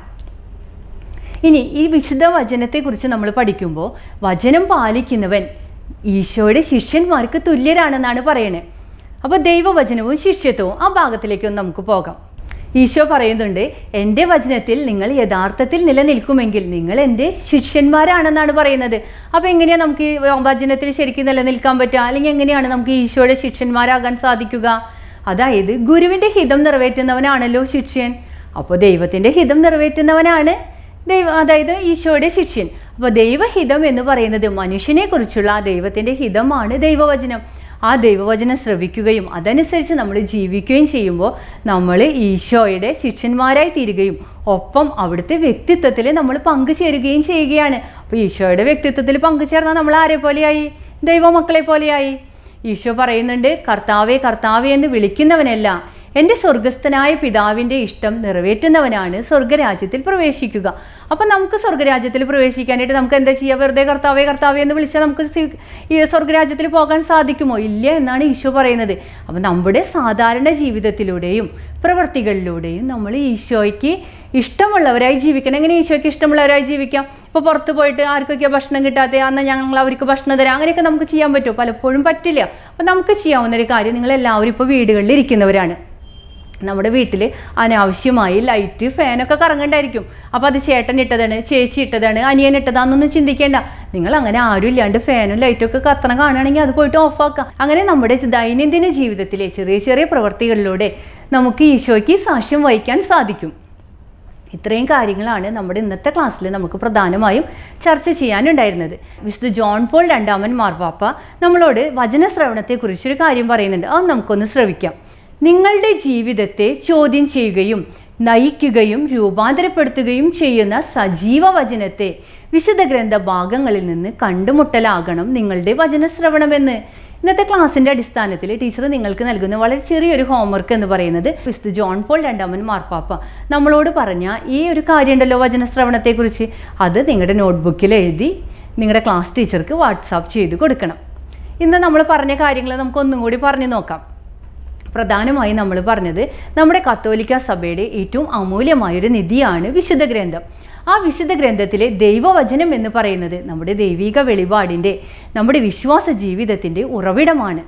ഇനി ഈ വിശുദ്ധ വചനത്തെക്കുറിച്ച് നമ്മൾ പഠിക്കുമ്പോൾ വചനം പാലിക്കുന്നവൻ ഈശോയുടെ ശിഷ്യന്മാർക്ക് തുല്യരാണെന്നാണ് പറയണേ അപ്പോൾ ദൈവവചനവും ശിഷ്യത്വവും ആ ഭാഗത്തിലേക്കൊന്ന് നമുക്ക് പോകാം ഈശോ പറയുന്നുണ്ട് എൻ്റെ വചനത്തിൽ നിങ്ങൾ യഥാർത്ഥത്തിൽ നിലനിൽക്കുമെങ്കിൽ നിങ്ങൾ എൻ്റെ ശിഷ്യന്മാരാണെന്നാണ് പറയുന്നത് അപ്പോൾ എങ്ങനെയാണ് നമുക്ക് ഈ വചനത്തിൽ ശരിക്കും നിലനിൽക്കാൻ പറ്റുക അല്ലെങ്കിൽ എങ്ങനെയാണ് നമുക്ക് ഈശോയുടെ ശിഷ്യന്മാരാകാൻ സാധിക്കുക അതായത് ഗുരുവിൻ്റെ ഹിതം നിറവേറ്റുന്നവനാണല്ലോ ശിഷ്യൻ അപ്പോൾ ദൈവത്തിൻ്റെ ഹിതം നിറവേറ്റുന്നവനാണ് ദൈവ അതായത് ഈശോയുടെ ശിഷ്യൻ അപ്പോൾ ദൈവഹിതം എന്ന് പറയുന്നത് മനുഷ്യനെ കുറിച്ചുള്ള ആ ദൈവത്തിൻ്റെ ഹിതമാണ് ദൈവവചനം ആ ദൈവവചനം ശ്രവിക്കുകയും അതനുസരിച്ച് നമ്മൾ ജീവിക്കുകയും ചെയ്യുമ്പോൾ നമ്മൾ ഈശോയുടെ ശിഷ്യന്മാരായി തീരുകയും ഒപ്പം അവിടുത്തെ വ്യക്തിത്വത്തിൽ നമ്മൾ പങ്കുചേരുകയും ചെയ്യുകയാണ് അപ്പോൾ ഈശോയുടെ വ്യക്തിത്വത്തിൽ പങ്കുചേർന്നാൽ നമ്മൾ ആരെ പോലെയായി ദൈവമക്കളെ പോലെയായി ഈശോ പറയുന്നുണ്ട് കർത്താവെ കർത്താവെ എന്ന് വിളിക്കുന്നവനല്ല എൻ്റെ സ്വർഗസ്ഥനായ പിതാവിൻ്റെ ഇഷ്ടം നിറവേറ്റുന്നവനാണ് സ്വർഗരാജ്യത്തിൽ പ്രവേശിക്കുക അപ്പം നമുക്ക് സ്വർഗരാജ്യത്തിൽ പ്രവേശിക്കാനായിട്ട് നമുക്ക് എന്താ ചെയ്യുക വെറുതെ കർത്താവേ കർത്താവേ എന്ന് വിളിച്ചാൽ നമുക്ക് സ്വീ- ഈ സ്വർഗരാജ്യത്തിൽ പോകാൻ സാധിക്കുമോ ഇല്ല എന്നാണ് ഈശോ പറയുന്നത് അപ്പം നമ്മുടെ സാധാരണ ജീവിതത്തിലൂടെയും പ്രവൃത്തികളിലൂടെയും നമ്മൾ ഈശോയ്ക്ക് ഇഷ്ടമുള്ളവരായി ജീവിക്കണം എങ്ങനെ ഈശോയ്ക്ക് ഇഷ്ടമുള്ളവരായി ജീവിക്കാം ഇപ്പോൾ പുറത്ത് പോയിട്ട് ആർക്കൊക്കെയാണ് ഭക്ഷണം കിട്ടാത്ത അന്ന് ഞങ്ങൾ അവർക്ക് ഭക്ഷണം തരാം അങ്ങനെയൊക്കെ നമുക്ക് ചെയ്യാൻ പറ്റുമോ പലപ്പോഴും പറ്റില്ല അപ്പം നമുക്ക് ചെയ്യാവുന്ന ഒരു കാര്യം നിങ്ങളെല്ലാവരും ഇപ്പോൾ വീടുകളിൽ ഇരിക്കുന്നവരാണ് നമ്മുടെ വീട്ടിൽ അനാവശ്യമായി ലൈറ്റ് ഫാനൊക്കെ കറങ്ങണ്ടായിരിക്കും അപ്പോൾ അത് ചേട്ടൻ ഇട്ടതാണ് ചേച്ചി ഇട്ടതാണ് അനിയൻ ഇട്ടതാണെന്നൊന്നും ചിന്തിക്കേണ്ട നിങ്ങൾ അങ്ങനെ ആരും ഇല്ലാണ്ട് ഫാനും ലൈറ്റും ഒക്കെ കത്തണം കാണുകയാണെങ്കിൽ അത് പോയിട്ട് ഓഫാക്കാം അങ്ങനെ നമ്മുടെ ദൈനംദിന ജീവിതത്തിലെ ചെറിയ ചെറിയ പ്രവർത്തികളിലൂടെ നമുക്ക് ഈശോയ്ക്ക് സാക്ഷ്യം വഹിക്കാൻ സാധിക്കും ഇത്രയും കാര്യങ്ങളാണ് നമ്മുടെ ഇന്നത്തെ ക്ലാസ്സിൽ നമുക്ക് പ്രധാനമായും ചർച്ച ചെയ്യാനുണ്ടായിരുന്നത് വിശുദ്ധ ജോൺ പോൾ രണ്ടാമൻ മാർപ്പാപ്പ നമ്മളോട് വചനശ്രവണത്തെക്കുറിച്ചൊരു കാര്യം പറയുന്നുണ്ട് അത് നമുക്കൊന്ന് ശ്രവിക്കാം നിങ്ങളുടെ ജീവിതത്തെ ചോദ്യം ചെയ്യുകയും നയിക്കുകയും രൂപാന്തരപ്പെടുത്തുകയും ചെയ്യുന്ന സജീവ വചനത്തെ വിശുദ്ധ ഗ്രന്ഥ ഭാഗങ്ങളിൽ നിന്ന് കണ്ടുമുട്ടലാകണം നിങ്ങളുടെ വചനശ്രവണമെന്ന് ഇന്നത്തെ ക്ലാസ്സിന്റെ അടിസ്ഥാനത്തിൽ ടീച്ചർ നിങ്ങൾക്ക് നൽകുന്ന വളരെ ചെറിയൊരു ഹോംവർക്ക് എന്ന് പറയുന്നത് വിശുദ്ധ ജോൺ പോൾ രണ്ടാമൻ മാർപ്പാപ്പ നമ്മളോട് പറഞ്ഞ ഈ ഒരു കാര്യം ഉണ്ടല്ലോ വചനശ്രവണത്തെക്കുറിച്ച് അത് നിങ്ങളുടെ നോട്ട്ബുക്കിൽ എഴുതി നിങ്ങളുടെ ക്ലാസ് ടീച്ചർക്ക് വാട്സാപ്പ് ചെയ്ത് കൊടുക്കണം ഇന്ന് നമ്മൾ പറഞ്ഞ കാര്യങ്ങൾ നമുക്ക് ഒന്നും കൂടി പറഞ്ഞു നോക്കാം പ്രധാനമായും നമ്മൾ പറഞ്ഞത് നമ്മുടെ കത്തോലിക്ക സഭയുടെ ഏറ്റവും അമൂല്യമായൊരു നിധിയാണ് വിശുദ്ധ ഗ്രന്ഥം ആ വിശുദ്ധ ഗ്രന്ഥത്തിലെ ദൈവവചനം എന്ന് പറയുന്നത് നമ്മുടെ ദൈവിക വെളിപാടിൻ്റെ നമ്മുടെ വിശ്വാസ ജീവിതത്തിൻ്റെ ഉറവിടമാണ്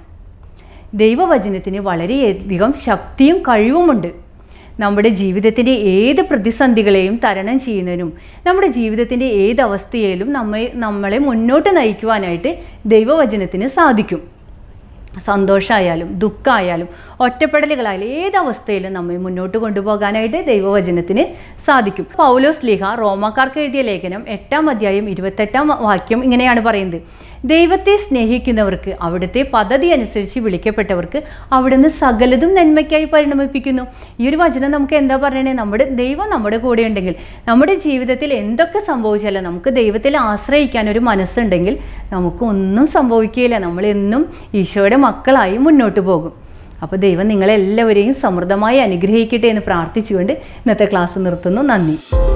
ദൈവവചനത്തിന് വളരെയധികം ശക്തിയും കഴിവുമുണ്ട് നമ്മുടെ ജീവിതത്തിൻ്റെ ഏത് പ്രതിസന്ധികളെയും തരണം ചെയ്യുന്നതിനും നമ്മുടെ ജീവിതത്തിൻ്റെ ഏത് അവസ്ഥയിലും നമ്മെ നമ്മളെ മുന്നോട്ട് നയിക്കുവാനായിട്ട് ദൈവവചനത്തിന് സാധിക്കും സന്തോഷമായാലും ദുഃഖമായാലും ഒറ്റപ്പെടലുകളായാലും ഏതവസ്ഥയിലും നമ്മെ മുന്നോട്ട് കൊണ്ടുപോകാനായിട്ട് ദൈവവചനത്തിന് സാധിക്കും പൗലോസ് ലിഹ റോമാക്കാർക്ക് എഴുതിയ ലേഖനം എട്ടാം അധ്യായം ഇരുപത്തെട്ടാം വാക്യം ഇങ്ങനെയാണ് പറയുന്നത് ദൈവത്തെ സ്നേഹിക്കുന്നവർക്ക് അവിടുത്തെ പദ്ധതി അനുസരിച്ച് വിളിക്കപ്പെട്ടവർക്ക് അവിടുന്ന് സകലതും നന്മയ്ക്കായി പരിണമിപ്പിക്കുന്നു ഈ ഒരു വചനം നമുക്ക് എന്താ പറയണേ നമ്മുടെ ദൈവം നമ്മുടെ കൂടെ ഉണ്ടെങ്കിൽ നമ്മുടെ ജീവിതത്തിൽ എന്തൊക്കെ സംഭവിച്ചാലും നമുക്ക് ദൈവത്തിൽ ആശ്രയിക്കാൻ ഒരു മനസ്സുണ്ടെങ്കിൽ നമുക്ക് ഒന്നും സംഭവിക്കുകയില്ല നമ്മളെന്നും ഈശോയുടെ മക്കളായി മുന്നോട്ട് പോകും അപ്പോൾ ദൈവം നിങ്ങളെല്ലാവരെയും സമൃദ്ധമായി അനുഗ്രഹിക്കട്ടെ എന്ന് പ്രാർത്ഥിച്ചുകൊണ്ട് ഇന്നത്തെ ക്ലാസ് നിർത്തുന്നു നന്ദി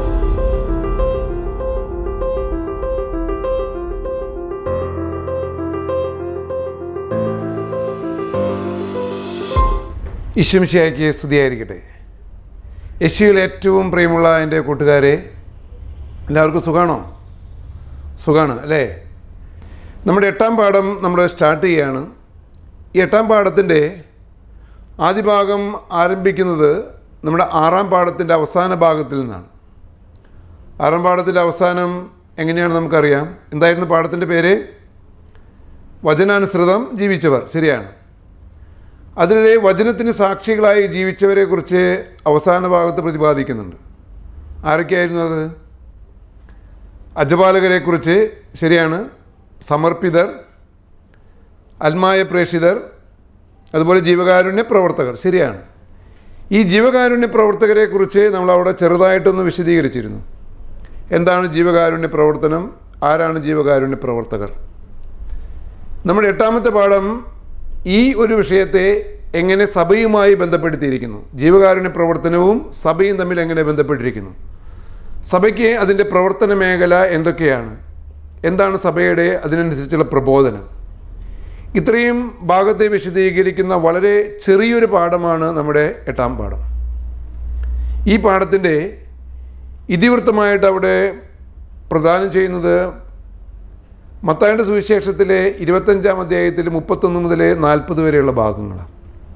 ഈശ്വമിശിയായിക്ക് സ്തുതിയായിരിക്കട്ടെ യേശുവിൽ ഏറ്റവും പ്രിയമുള്ള എൻ്റെ കൂട്ടുകാരെ എല്ലാവർക്കും സുഖാണോ സുഖാണ് അല്ലേ നമ്മുടെ എട്ടാം പാഠം നമ്മൾ സ്റ്റാർട്ട് ചെയ്യുകയാണ് ഈ എട്ടാം പാഠത്തിൻ്റെ ആദ്യ ഭാഗം ആരംഭിക്കുന്നത് നമ്മുടെ ആറാം പാഠത്തിൻ്റെ അവസാന ഭാഗത്തിൽ നിന്നാണ് ആറാം പാഠത്തിൻ്റെ അവസാനം എങ്ങനെയാണ് നമുക്കറിയാം എന്തായിരുന്നു പാഠത്തിൻ്റെ പേര് വചനാനുസൃതം ജീവിച്ചവർ ശരിയാണ് അതിലെ വചനത്തിന് സാക്ഷികളായി ജീവിച്ചവരെക്കുറിച്ച് അവസാന ഭാഗത്ത് പ്രതിപാദിക്കുന്നുണ്ട് ആരൊക്കെയായിരുന്നു അത് അജപാലകരെക്കുറിച്ച് ശരിയാണ് സമർപ്പിതർ അൽമായ പ്രേക്ഷിതർ അതുപോലെ ജീവകാരുണ്യ പ്രവർത്തകർ ശരിയാണ് ഈ ജീവകാരുണ്യ പ്രവർത്തകരെക്കുറിച്ച് നമ്മൾ അവിടെ ചെറുതായിട്ടൊന്ന് വിശദീകരിച്ചിരുന്നു എന്താണ് ജീവകാരുണ്യ പ്രവർത്തനം ആരാണ് ജീവകാരുണ്യ പ്രവർത്തകർ നമ്മുടെ എട്ടാമത്തെ പാഠം ഈ ഒരു വിഷയത്തെ എങ്ങനെ സഭയുമായി ബന്ധപ്പെടുത്തിയിരിക്കുന്നു ജീവകാരുണ്യ പ്രവർത്തനവും സഭയും തമ്മിൽ എങ്ങനെ ബന്ധപ്പെട്ടിരിക്കുന്നു സഭയ്ക്ക് അതിൻ്റെ പ്രവർത്തന മേഖല എന്തൊക്കെയാണ് എന്താണ് സഭയുടെ അതിനനുസരിച്ചുള്ള പ്രബോധനം ഇത്രയും ഭാഗത്തെ വിശദീകരിക്കുന്ന വളരെ ചെറിയൊരു പാഠമാണ് നമ്മുടെ എട്ടാം പാഠം ഈ പാഠത്തിൻ്റെ ഇതിവൃത്തമായിട്ട് അവിടെ പ്രദാനം ചെയ്യുന്നത് മത്തായുടെ സുവിശേഷത്തിലെ ഇരുപത്തഞ്ചാം അധ്യായത്തിൽ മുപ്പത്തൊന്ന് മുതൽ നാൽപ്പത് വരെയുള്ള ഭാഗങ്ങളാണ്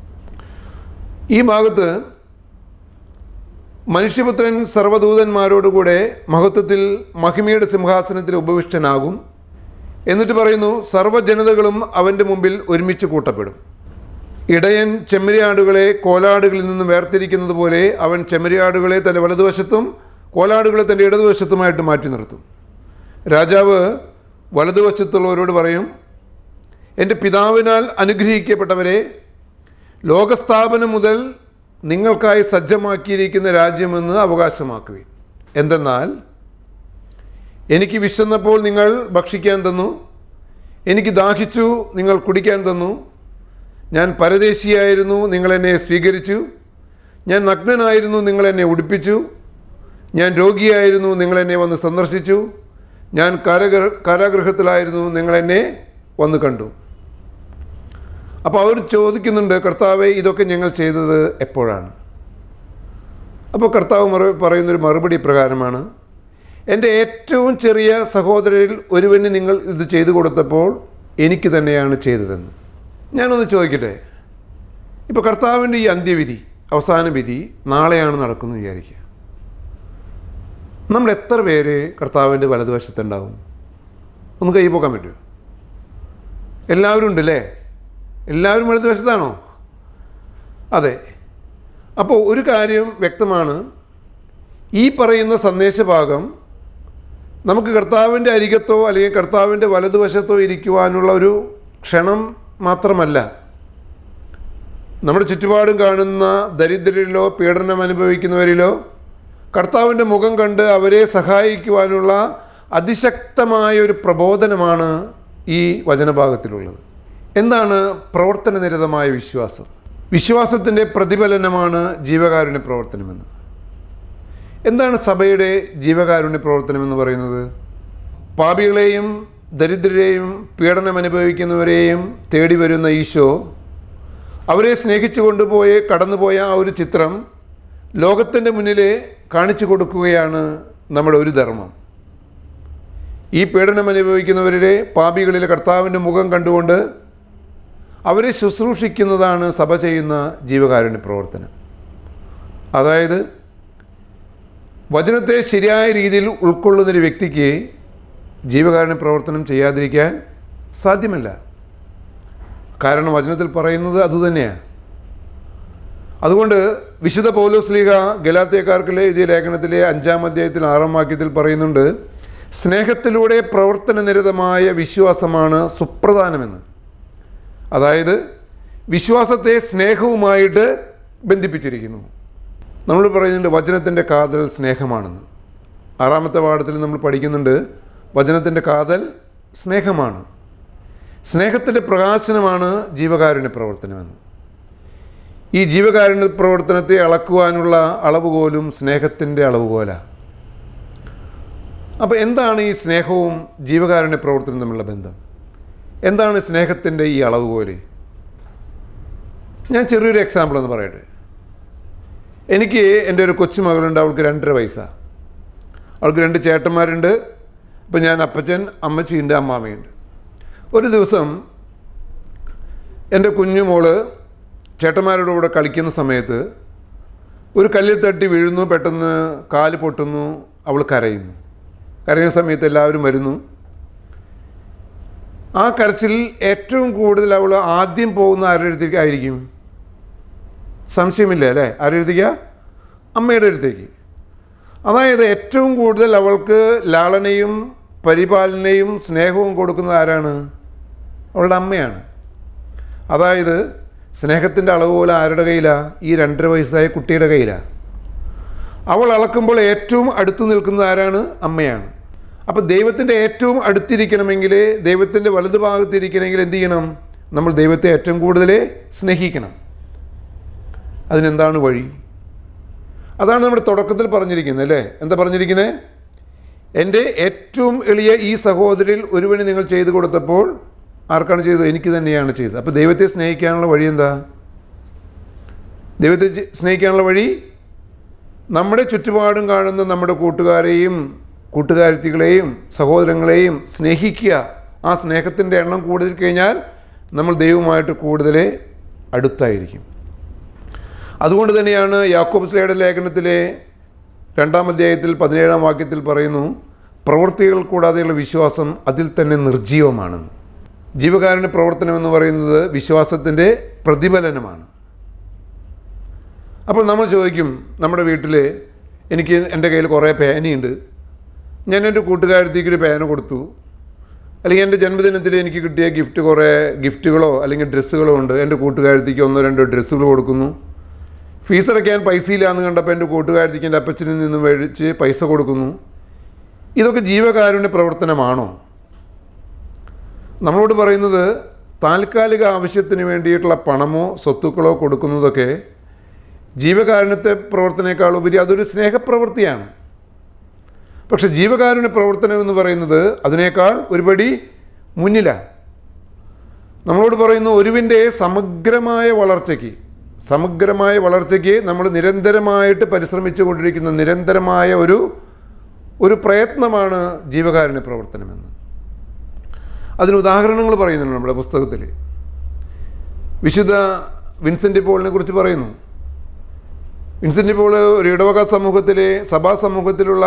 ഈ ഭാഗത്ത് മനുഷ്യപുത്രൻ സർവ്വദൂതന്മാരോടുകൂടെ മഹത്വത്തിൽ മഹിമയുടെ സിംഹാസനത്തിൽ ഉപവിഷ്ടനാകും എന്നിട്ട് പറയുന്നു സർവ്വജനതകളും അവൻ്റെ മുമ്പിൽ ഒരുമിച്ച് കൂട്ടപ്പെടും ഇടയൻ ചെമ്മരിയാടുകളെ കോലാടുകളിൽ നിന്ന് വേർതിരിക്കുന്നത് പോലെ അവൻ ചെമ്മരിയാടുകളെ തൻ്റെ വലതുവശത്തും കോലാടുകളെ തൻ്റെ ഇടതുവശത്തുമായിട്ട് മാറ്റി നിർത്തും രാജാവ് വലതുവശത്തുള്ളവരോട് പറയും എൻ്റെ പിതാവിനാൽ അനുഗ്രഹിക്കപ്പെട്ടവരെ ലോകസ്ഥാപനം മുതൽ നിങ്ങൾക്കായി സജ്ജമാക്കിയിരിക്കുന്ന രാജ്യമെന്ന് അവകാശമാക്കുവിൻ എന്തെന്നാൽ എനിക്ക് വിശന്നപ്പോൾ നിങ്ങൾ ഭക്ഷിക്കാൻ തന്നു എനിക്ക് ദാഹിച്ചു നിങ്ങൾ കുടിക്കാൻ തന്നു ഞാൻ പരദേശിയായിരുന്നു നിങ്ങളെന്നെ സ്വീകരിച്ചു ഞാൻ നഗ്നനായിരുന്നു നിങ്ങളെന്നെ ഉടുപ്പിച്ചു ഞാൻ രോഗിയായിരുന്നു നിങ്ങളെന്നെ വന്ന് സന്ദർശിച്ചു ഞാൻ കാരാഗൃഹ കാരാഗൃഹത്തിലായിരുന്നു നിങ്ങളെന്നെ വന്ന് കണ്ടു അപ്പോൾ അവർ ചോദിക്കുന്നുണ്ട് കർത്താവെ ഇതൊക്കെ ഞങ്ങൾ ചെയ്തത് എപ്പോഴാണ് അപ്പോൾ കർത്താവ് മറു പറയുന്നൊരു മറുപടി പ്രകാരമാണ് എൻ്റെ ഏറ്റവും ചെറിയ സഹോദരരിൽ ഒരുവന് നിങ്ങൾ ഇത് ചെയ്തു കൊടുത്തപ്പോൾ എനിക്ക് തന്നെയാണ് ചെയ്തതെന്ന് ഞാനൊന്ന് ചോദിക്കട്ടെ ഇപ്പോൾ കർത്താവിൻ്റെ ഈ അന്ത്യവിധി അവസാന വിധി നാളെയാണ് നടക്കുന്നത് വിചാരിക്കുക നമ്മൾ എത്ര പേര് കർത്താവിൻ്റെ വലതുവശത്തുണ്ടാവും ഒന്ന് കൈ പോക്കാൻ പറ്റുമോ എല്ലാവരും ഉണ്ടല്ലേ എല്ലാവരും വലതുവശത്താണോ അതെ അപ്പോൾ ഒരു കാര്യം വ്യക്തമാണ് ഈ പറയുന്ന സന്ദേശഭാഗം നമുക്ക് കർത്താവിൻ്റെ അരികത്തോ അല്ലെങ്കിൽ കർത്താവിൻ്റെ വലതുവശത്തോ ഇരിക്കുവാനുള്ള ഒരു ക്ഷണം മാത്രമല്ല നമ്മുടെ ചുറ്റുപാടും കാണുന്ന ദരിദ്രരിലോ പീഡനം അനുഭവിക്കുന്നവരിലോ കർത്താവിൻ്റെ മുഖം കണ്ട് അവരെ സഹായിക്കുവാനുള്ള അതിശക്തമായ ഒരു പ്രബോധനമാണ് ഈ വചനഭാഗത്തിലുള്ളത് എന്താണ് പ്രവർത്തനനിരതമായ വിശ്വാസം വിശ്വാസത്തിൻ്റെ പ്രതിഫലനമാണ് ജീവകാരുണ്യ പ്രവർത്തനമെന്ന് എന്താണ് സഭയുടെ ജീവകാരുണ്യ പ്രവർത്തനമെന്ന് പറയുന്നത് പാപികളെയും ദരിദ്രരെയും പീഡനം അനുഭവിക്കുന്നവരെയും തേടി വരുന്ന ഈശോ അവരെ സ്നേഹിച്ചു കൊണ്ടുപോയി കടന്നുപോയ ആ ഒരു ചിത്രം ലോകത്തിൻ്റെ മുന്നിൽ കാണിച്ചു കൊടുക്കുകയാണ് നമ്മുടെ ഒരു ധർമ്മം ഈ പീഡനം അനുഭവിക്കുന്നവരുടെ പാപികളിലെ കർത്താവിൻ്റെ മുഖം കണ്ടുകൊണ്ട് അവരെ ശുശ്രൂഷിക്കുന്നതാണ് സഭ ചെയ്യുന്ന ജീവകാരുണ്യ പ്രവർത്തനം അതായത് വചനത്തെ ശരിയായ രീതിയിൽ ഉൾക്കൊള്ളുന്നൊരു വ്യക്തിക്ക് ജീവകാരുണ്യ പ്രവർത്തനം ചെയ്യാതിരിക്കാൻ സാധ്യമല്ല കാരണം വചനത്തിൽ പറയുന്നത് അതുതന്നെയാണ് അതുകൊണ്ട് വിശുദ്ധ പൗലോസ്ലീഹ ഗലാത്യക്കാർക്കിലെ എഴുതിയ ലേഖനത്തിലെ അഞ്ചാം അധ്യായത്തിൽ ആറാം വാക്യത്തിൽ പറയുന്നുണ്ട് സ്നേഹത്തിലൂടെ പ്രവർത്തന നിരതമായ വിശ്വാസമാണ് സുപ്രധാനമെന്ന് അതായത് വിശ്വാസത്തെ സ്നേഹവുമായിട്ട് ബന്ധിപ്പിച്ചിരിക്കുന്നു നമ്മൾ പറയുന്നുണ്ട് വചനത്തിൻ്റെ കാതൽ സ്നേഹമാണെന്ന് ആറാമത്തെ പാഠത്തിൽ നമ്മൾ പഠിക്കുന്നുണ്ട് വചനത്തിൻ്റെ കാതൽ സ്നേഹമാണ് സ്നേഹത്തിൻ്റെ പ്രകാശനമാണ് ജീവകാരുണ്യ പ്രവർത്തനമെന്ന് ഈ ജീവകാരുണ്യ പ്രവർത്തനത്തെ അളക്കുവാനുള്ള അളവുകോലും സ്നേഹത്തിൻ്റെ അളവുകോലാണ് അപ്പോൾ എന്താണ് ഈ സ്നേഹവും ജീവകാരുണ്യ പ്രവർത്തനവും തമ്മിലുള്ള ബന്ധം എന്താണ് സ്നേഹത്തിൻ്റെ ഈ അളവുകോല് ഞാൻ ചെറിയൊരു എക്സാമ്പിൾ ഒന്ന് പറയട്ടെ എനിക്ക് എൻ്റെ ഒരു കൊച്ചുമകളുണ്ട് അവൾക്ക് രണ്ടര വയസ്സാണ് അവൾക്ക് രണ്ട് ചേട്ടന്മാരുണ്ട് ഇപ്പം ഞാൻ അപ്പച്ചൻ അമ്മച്ചിയുണ്ട് അമ്മാമ്മയുണ്ട് ഒരു ദിവസം എൻ്റെ കുഞ്ഞുമോള് ചേട്ടന്മാരുടെ കൂടെ കളിക്കുന്ന സമയത്ത് ഒരു കല്ലിൽ തട്ടി വീഴുന്നു പെട്ടെന്ന് കാല് പൊട്ടുന്നു അവൾ കരയുന്നു കരയുന്ന സമയത്ത് എല്ലാവരും വരുന്നു ആ കരച്ചിലിൽ ഏറ്റവും കൂടുതൽ അവൾ ആദ്യം പോകുന്ന ആരുടെ അടുത്തേക്ക് ആയിരിക്കും സംശയമില്ല അല്ലേ ആരുടെ അടുത്തേക്കാ അമ്മയുടെ അടുത്തേക്ക് അതായത് ഏറ്റവും കൂടുതൽ അവൾക്ക് ലാളനയും പരിപാലനയും സ്നേഹവും കൊടുക്കുന്നത് ആരാണ് അവളുടെ അമ്മയാണ് അതായത് സ്നേഹത്തിൻ്റെ അളവ് പോലെ ആരുടെ കയ്യിലാണ് ഈ രണ്ടര വയസ്സായ കുട്ടിയുടെ കയ്യിലാണ് അവൾ അളക്കുമ്പോൾ ഏറ്റവും അടുത്ത് നിൽക്കുന്നത് ആരാണ് അമ്മയാണ് അപ്പോൾ ദൈവത്തിൻ്റെ ഏറ്റവും അടുത്തിരിക്കണമെങ്കിൽ ദൈവത്തിൻ്റെ വലതുഭാഗത്തിരിക്കണമെങ്കിൽ എന്ത് ചെയ്യണം നമ്മൾ ദൈവത്തെ ഏറ്റവും കൂടുതൽ സ്നേഹിക്കണം അതിനെന്താണ് വഴി അതാണ് നമ്മുടെ തുടക്കത്തിൽ പറഞ്ഞിരിക്കുന്നത് അല്ലേ എന്താ പറഞ്ഞിരിക്കുന്നത് എൻ്റെ ഏറ്റവും എളിയ ഈ സഹോദരിൽ ഒരുവന് നിങ്ങൾ ചെയ്തു കൊടുത്തപ്പോൾ ആർക്കാണ് ചെയ്തത് എനിക്ക് തന്നെയാണ് ചെയ്തത് അപ്പോൾ ദൈവത്തെ സ്നേഹിക്കാനുള്ള വഴി എന്താ ദൈവത്തെ ചെ- സ്നേഹിക്കാനുള്ള വഴി നമ്മുടെ ചുറ്റുപാടും കാണുന്ന നമ്മുടെ കൂട്ടുകാരെയും കൂട്ടുകാരത്തികളെയും സഹോദരങ്ങളെയും സ്നേഹിക്കുക ആ സ്നേഹത്തിൻ്റെ എണ്ണം കൂടുതൽ കഴിഞ്ഞാൽ നമ്മൾ ദൈവമായിട്ട് കൂടുതൽ അടുത്തായിരിക്കും അതുകൊണ്ട് തന്നെയാണ് യാക്കോബ് സ്ലേയുടെ ലേഖനത്തിലെ രണ്ടാം അധ്യായത്തിൽ പതിനേഴാം വാക്യത്തിൽ പറയുന്നു പ്രവൃത്തികൾ കൂടാതെയുള്ള വിശ്വാസം അതിൽ തന്നെ നിർജീവമാണെന്ന് ജീവകാരുണ്യ പ്രവർത്തനം എന്ന് പറയുന്നത് വിശ്വാസത്തിൻ്റെ പ്രതിഫലനമാണ് അപ്പോൾ നമ്മൾ ചോദിക്കും നമ്മുടെ വീട്ടിൽ എനിക്ക് എൻ്റെ കയ്യിൽ കുറേ പേനയുണ്ട് ഞാൻ എൻ്റെ കൂട്ടുകാരത്തേക്ക് ഒരു പേന കൊടുത്തു അല്ലെങ്കിൽ എൻ്റെ ജന്മദിനത്തിൽ എനിക്ക് കിട്ടിയ ഗിഫ്റ്റ് കുറേ ഗിഫ്റ്റുകളോ അല്ലെങ്കിൽ ഡ്രസ്സുകളോ ഉണ്ട് എൻ്റെ കൂട്ടുകാരത്തേക്ക് ഒന്നോ രണ്ടോ ഡ്രസ്സുകൾ കൊടുക്കുന്നു ഫീസ് അടയ്ക്കാൻ പൈസയില്ലാന്ന് കണ്ടപ്പോൾ എൻ്റെ കൂട്ടുകാരത്തേക്ക് എൻ്റെ അപ്പച്ചനിൽ നിന്ന് മേടിച്ച് പൈസ കൊടുക്കുന്നു ഇതൊക്കെ ജീവകാരുണ്യ പ്രവർത്തനമാണോ നമ്മളോട് പറയുന്നത് താൽക്കാലിക ആവശ്യത്തിന് വേണ്ടിയിട്ടുള്ള പണമോ സ്വത്തുക്കളോ കൊടുക്കുന്നതൊക്കെ ജീവകാരുണ്യത്തെ പ്രവർത്തനേക്കാൾ ഉപരി അതൊരു സ്നേഹപ്രവൃത്തിയാണ് പക്ഷെ ജീവകാരുണ്യ പ്രവർത്തനം എന്ന് പറയുന്നത് അതിനേക്കാൾ ഒരുപടി മുന്നിലാണ് നമ്മളോട് പറയുന്നു ഒരുവിൻ്റെ സമഗ്രമായ വളർച്ചയ്ക്ക് സമഗ്രമായ വളർച്ചയ്ക്ക് നമ്മൾ നിരന്തരമായിട്ട് പരിശ്രമിച്ചു കൊണ്ടിരിക്കുന്ന നിരന്തരമായ ഒരു ഒരു പ്രയത്നമാണ് ജീവകാരുണ്യ പ്രവർത്തനമെന്ന് അതിന് ഉദാഹരണങ്ങൾ പറയുന്നുണ്ട് നമ്മുടെ പുസ്തകത്തിൽ വിശുദ്ധ വിൻസെൻ്റ് പോളിനെ കുറിച്ച് പറയുന്നു വിൻസെൻ്റ് പോൾ ഒരു ഇടവക സമൂഹത്തിലെ സഭാ സമൂഹത്തിലുള്ള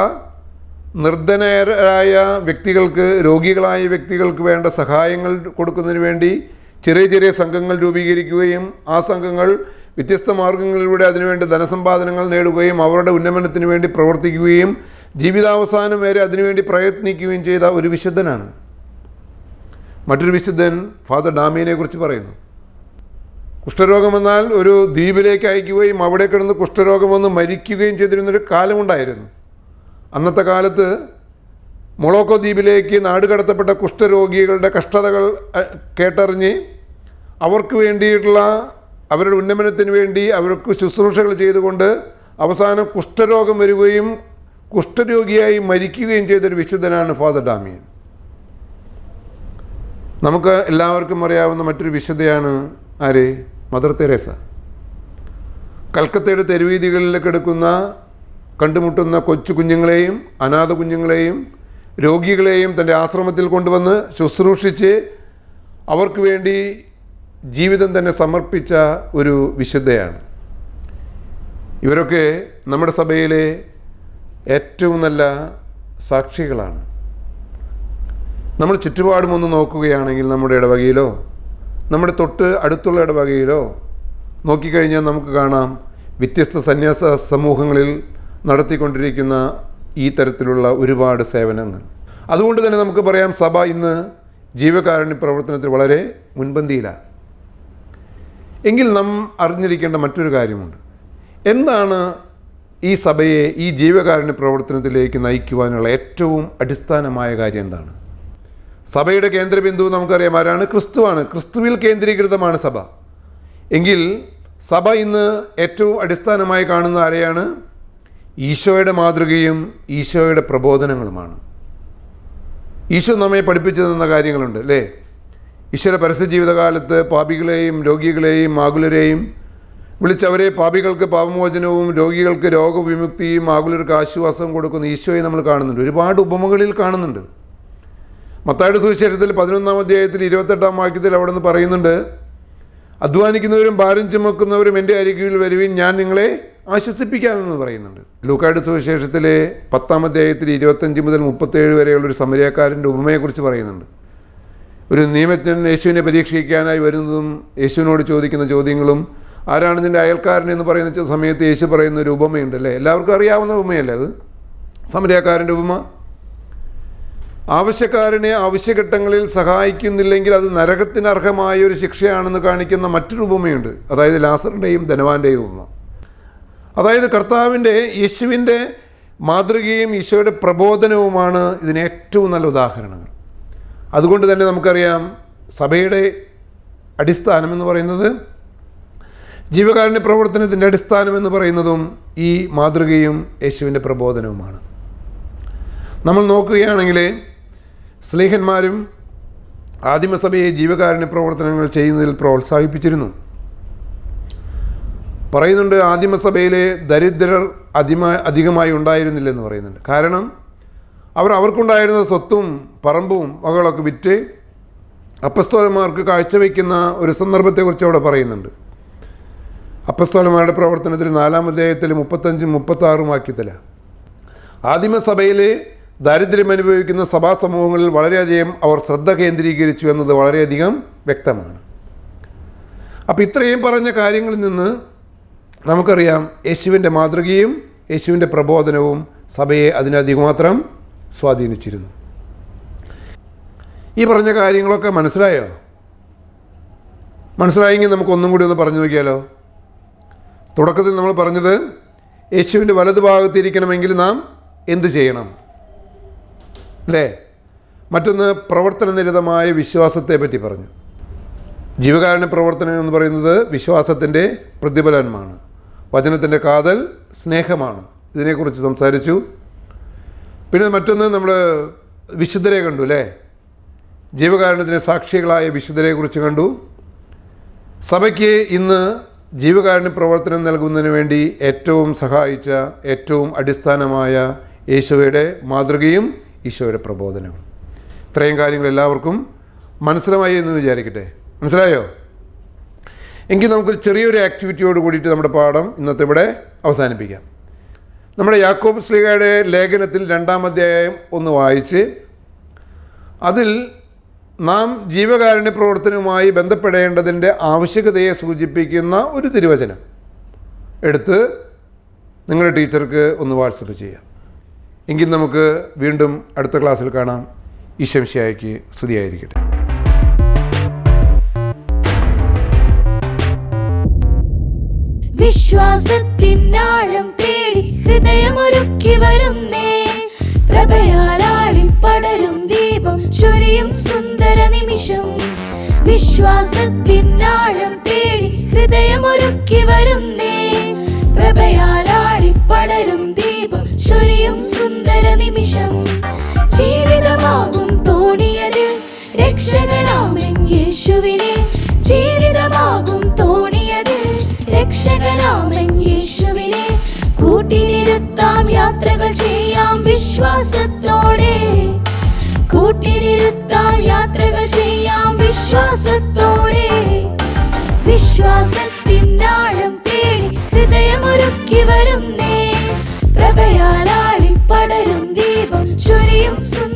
നിർധനരായ വ്യക്തികൾക്ക് രോഗികളായ വ്യക്തികൾക്ക് വേണ്ട സഹായങ്ങൾ കൊടുക്കുന്നതിന് വേണ്ടി ചെറിയ ചെറിയ സംഘങ്ങൾ രൂപീകരിക്കുകയും ആ സംഘങ്ങൾ വ്യത്യസ്ത മാർഗങ്ങളിലൂടെ അതിനുവേണ്ടി ധനസമ്പാദനങ്ങൾ നേടുകയും അവരുടെ ഉന്നമനത്തിന് വേണ്ടി പ്രവർത്തിക്കുകയും ജീവിതാവസാനം വരെ അതിനുവേണ്ടി പ്രയത്നിക്കുകയും ചെയ്ത ഒരു വിശുദ്ധനാണ് മറ്റൊരു വിശുദ്ധൻ ഫാദർ ഡാമിയനെ കുറിച്ച് പറയുന്നു കുഷ്ഠരോഗം വന്നാൽ ഒരു ദ്വീപിലേക്ക് അയക്കുകയും അവിടെ കിടന്ന് കുഷ്ഠരോഗം വന്ന് മരിക്കുകയും ചെയ്തിരുന്നൊരു കാലമുണ്ടായിരുന്നു അന്നത്തെ കാലത്ത് മൊളോക്കോ ദ്വീപിലേക്ക് നാടുകടത്തപ്പെട്ട കുഷ്ഠരോഗികളുടെ കഷ്ടതകൾ അഹ്, കേട്ടറിഞ്ഞ് അവർക്ക് വേണ്ടിയിട്ടുള്ള അവരുടെ ഉന്നമനത്തിന് വേണ്ടി അവർക്ക് ശുശ്രൂഷകൾ ചെയ്തുകൊണ്ട് അവസാനം കുഷ്ഠരോഗം വരികയും കുഷ്ഠരോഗിയായി മരിക്കുകയും ചെയ്തൊരു വിശുദ്ധനാണ് ഫാദർ ഡാമിയൻ നമുക്ക് എല്ലാവർക്കും അറിയാവുന്ന മറ്റൊരു വിശുദ്ധയാണ് ആര് മദർ തെരേസ കൽക്കത്തയുടെ തെരുവീതികളിലേക്ക് എടുക്കുന്ന കണ്ടുമുട്ടുന്ന കൊച്ചു കുഞ്ഞുങ്ങളെയും അനാഥ കുഞ്ഞുങ്ങളെയും രോഗികളെയും തൻ്റെ ആശ്രമത്തിൽ കൊണ്ടുവന്ന് ശുശ്രൂഷിച്ച് അവർക്ക് വേണ്ടി ജീവിതം തന്നെ സമർപ്പിച്ച ഒരു വിശുദ്ധയാണ് ഇവരൊക്കെ നമ്മുടെ സഭയിലെ ഏറ്റവും നല്ല സാക്ഷികളാണ് നമ്മൾ ചുറ്റുപാടും ഒന്ന് നോക്കുകയാണെങ്കിൽ നമ്മുടെ ഇടവകയിലോ നമ്മുടെ തൊട്ട് അടുത്തുള്ള ഇടവകയിലോ നോക്കിക്കഴിഞ്ഞാൽ നമുക്ക് കാണാം വ്യത്യസ്ത സന്യാസ സമൂഹങ്ങളിൽ നടത്തിക്കൊണ്ടിരിക്കുന്ന ഈ തരത്തിലുള്ള ഒരുപാട് സേവനങ്ങൾ അതുകൊണ്ട് തന്നെ നമുക്ക് പറയാം സഭ ഇന്ന് ജീവകാരുണ്യ പ്രവർത്തനത്തിൽ വളരെ മുൻപന്തിയിലാണ് എങ്കിൽ നാം അറിഞ്ഞിരിക്കേണ്ട മറ്റൊരു കാര്യമുണ്ട് എന്താണ് ഈ സഭയെ ഈ ജീവകാരുണ്യ പ്രവർത്തനത്തിലേക്ക് നയിക്കുവാനുള്ള ഏറ്റവും അടിസ്ഥാനമായ കാര്യം എന്താണ് സഭയുടെ കേന്ദ്രബിന്ദു നമുക്കറിയാം ആരാണ് ക്രിസ്തുവാണ് ക്രിസ്തുവിൽ കേന്ദ്രീകൃതമാണ് സഭ എങ്കിൽ സഭ ഇന്ന് ഏറ്റവും അടിസ്ഥാനമായി കാണുന്ന ആരെയാണ് ഈശോയുടെ മാതൃകയും ഈശോയുടെ പ്രബോധനങ്ങളുമാണ് ഈശോ നമ്മെ പഠിപ്പിച്ചു തന്ന കാര്യങ്ങളുണ്ട് അല്ലേ ഈശോയുടെ പരസ്യ ജീവിതകാലത്ത് പാപികളെയും രോഗികളെയും ആകുലരെയും വിളിച്ചവരെ പാപികൾക്ക് പാപമോചനവും രോഗികൾക്ക് രോഗവിമുക്തിയും ആകുലർക്ക് ആശ്വാസവും കൊടുക്കുന്ന ഈശോയെ നമ്മൾ കാണുന്നുണ്ട് ഒരുപാട് ഉപമകളിൽ കാണുന്നുണ്ട് മത്തായുടെ സുവിശേഷത്തിൽ പതിനൊന്നാം അധ്യായത്തിൽ ഇരുപത്തെട്ടാം വാക്യത്തിൽ അവിടെ നിന്ന് പറയുന്നുണ്ട് അധ്വാനിക്കുന്നവരും ഭാരം ചുമക്കുന്നവരും എൻ്റെ അരികിൽ വരുവിൻ ഞാൻ നിങ്ങളെ ആശ്വസിപ്പിക്കാമെന്ന് പറയുന്നുണ്ട് ലൂക്കായുടെ സുവിശേഷത്തിലെ പത്താം അധ്യായത്തിൽ ഇരുപത്തഞ്ച് മുതൽ മുപ്പത്തേഴ് വരെയുള്ള ഒരു സമരക്കാരൻ്റെ ഉപമയെക്കുറിച്ച് പറയുന്നുണ്ട് ഒരു നിയമജ്ഞൻ യേശുവിനെ പരീക്ഷിക്കാനായി വരുന്നതും യേശുവിനോട് ചോദിക്കുന്ന ചോദ്യങ്ങളും ആരാണ് നിൻ്റെ അയൽക്കാരൻ എന്ന് പറയുന്ന സമയത്ത് യേശു പറയുന്ന ഒരു ഉപമയുണ്ട് അല്ലേ എല്ലാവർക്കും അറിയാവുന്ന ഉപമയല്ലേ അത് സമരക്കാരൻ്റെ ഉപമ ആവശ്യക്കാരനെ ആവശ്യഘട്ടങ്ങളിൽ സഹായിക്കുന്നില്ലെങ്കിൽ അത് നരകത്തിന് അർഹമായ ഒരു ശിക്ഷയാണെന്ന് കാണിക്കുന്ന മറ്റൊരു ഉപമയുണ്ട് അതായത് ലാസറിൻ്റെയും ധനവാന്റെയും ഉപമ അതായത് കർത്താവിൻ്റെ യേശുവിൻ്റെ മാതൃകയും ഈശോയുടെ പ്രബോധനവുമാണ് ഇതിന് ഏറ്റവും നല്ല ഉദാഹരണങ്ങൾ അതുകൊണ്ട് തന്നെ നമുക്കറിയാം സഭയുടെ അടിസ്ഥാനം എന്ന് പറയുന്നത് ജീവകാരുണ്യ പ്രവർത്തനത്തിൻ്റെ അടിസ്ഥാനം എന്ന് പറയുന്നതും ഈ മാതൃകയും യേശുവിൻ്റെ പ്രബോധനവുമാണ് നമ്മൾ നോക്കുകയാണെങ്കിൽ സ്നേഹന്മാരും ആദിമസഭയെ ജീവകാരുണ്യ പ്രവർത്തനങ്ങൾ ചെയ്യുന്നതിൽ പ്രോത്സാഹിപ്പിച്ചിരുന്നു പറയുന്നുണ്ട് ആദിമസഭയിലെ ദരിദ്രർ അധിമ അധികമായി ഉണ്ടായിരുന്നില്ലെന്ന് പറയുന്നുണ്ട് കാരണം അവർ അവർക്കുണ്ടായിരുന്ന സ്വത്തും പറമ്പും വകകളൊക്കെ വിറ്റ് അപ്പസ്തോലന്മാർക്ക് കാഴ്ചവെക്കുന്ന ഒരു സന്ദർഭത്തെക്കുറിച്ച് അവിടെ പറയുന്നുണ്ട് അപ്പസ്തോലന്മാരുടെ പ്രവർത്തനത്തിൽ നാലാം അധ്യായത്തിൽ മുപ്പത്തഞ്ചും മുപ്പത്താറും വാക്യത്തിലാണ് ആദിമസഭയിലെ ദാരിദ്ര്യം അനുഭവിക്കുന്ന സഭാ സമൂഹങ്ങളിൽ വളരെയധികം അവർ ശ്രദ്ധ കേന്ദ്രീകരിച്ചു എന്നത് വളരെയധികം വ്യക്തമാണ് അപ്പോൾ ഇത്രയും പറഞ്ഞ കാര്യങ്ങളിൽ നിന്ന് നമുക്കറിയാം യേശുവിൻ്റെ മാതൃകയും യേശുവിൻ്റെ പ്രബോധനവും സഭയെ അതിനധികം മാത്രം സ്വാധീനിച്ചിരുന്നു ഈ പറഞ്ഞ കാര്യങ്ങളൊക്കെ മനസ്സിലായോ മനസ്സിലായെങ്കിൽ നമുക്ക് ഒന്നും കൂടി ഒന്ന് പറഞ്ഞു നോക്കിയാലോ തുടക്കത്തിൽ നമ്മൾ പറഞ്ഞത് യേശുവിൻ്റെ വലതുഭാഗത്തിരിക്കണമെങ്കിൽ നാം എന്ത് ചെയ്യണം അല്ലേ മറ്റൊന്ന് പ്രവർത്തന നിരതമായ വിശ്വാസത്തെ പറ്റി പറഞ്ഞു ജീവകാരുണ്യ പ്രവർത്തനം എന്ന് പറയുന്നത് വിശ്വാസത്തിൻ്റെ പ്രതിഫലനമാണ് വചനത്തിൻ്റെ കാതൽ സ്നേഹമാണ് ഇതിനെക്കുറിച്ച് സംസാരിച്ചു പിന്നെ മറ്റൊന്ന് നമ്മൾ വിശുദ്ധരെ കണ്ടു അല്ലേ ജീവകാരുണ്യത്തിന് സാക്ഷികളായ വിശുദ്ധരെക്കുറിച്ച് കണ്ടു സഭയ്ക്ക് ഇന്ന് ജീവകാരുണ്യ പ്രവർത്തനം നൽകുന്നതിന് വേണ്ടി ഏറ്റവും സഹായിച്ച ഏറ്റവും അടിസ്ഥാനമായ യേശോയുടെ മാതൃകയും ഈശോയുടെ പ്രബോധനവും ഇത്രയും കാര്യങ്ങൾ എല്ലാവർക്കും മനസ്സിലായി എന്ന് വിചാരിക്കട്ടെ മനസ്സിലായോ എങ്കിൽ നമുക്ക് ചെറിയൊരു ആക്ടിവിറ്റിയോട് കൂടിയിട്ട് നമ്മുടെ പാഠം ഇന്നത്തെ ഇവിടെ അവസാനിപ്പിക്കാം നമ്മുടെ യാക്കോബ് സ്ലീഗയുടെ ലേഖനത്തിൽ രണ്ടാം അധ്യായം ഒന്ന് വായിച്ച് അതിൽ നാം ജീവകാരുണ്യ പ്രവർത്തനവുമായി ബന്ധപ്പെടേണ്ടതിൻ്റെ ആവശ്യകതയെ സൂചിപ്പിക്കുന്ന ഒരു തിരുവചനം എടുത്ത് നിങ്ങളുടെ ടീച്ചർക്ക് ഒന്ന് വാട്സപ്പ് ചെയ്യാം എങ്കിൽ നമുക്ക് വീണ്ടും അടുത്ത ക്ലാസ്സിൽ കാണാം ഈശംശയായിക്ക് സ്തുതിയായിരിക്കട്ടെ വിശ്വാസത്തിനാഴം തേടി ഹൃദയമൊരുക്കി വരുന്നേ പ്രഭയാലാളിൽ പടരും ദീപം ചൊരിയും സുന്ദര നിമിഷം വിശ്വാസത്തിനാഴം തേടി ഹൃദയമൊരുക്കി വരുന്നേ പ്രഭയാലാളി പടരും ദീപം ചൊരിയും സുന്ദര നിമിഷം ജീവിതമാകും തോണിയതിൽ രക്ഷകനാമൻ യേശുവിനെ ജീവിതമാകും തോണിയതിൽ രക്ഷകനാമൻ യേശുവിനെ കൂട്ടിനിരുത്താം യാത്രകൾ ചെയ്യാം വിശ്വാസത്തോടെ കൂട്ടിനിരുത്താം യാത്രകൾ ചെയ്യാം വിശ്വാസത്തോടെ വിശ്വാസത്തിനാഴം തേടി ഹൃദയമൊരുക്കി വരുന്നേ പ്രഭയാലാളി പടരും ദീപം ചൊരിയും സുന്ദര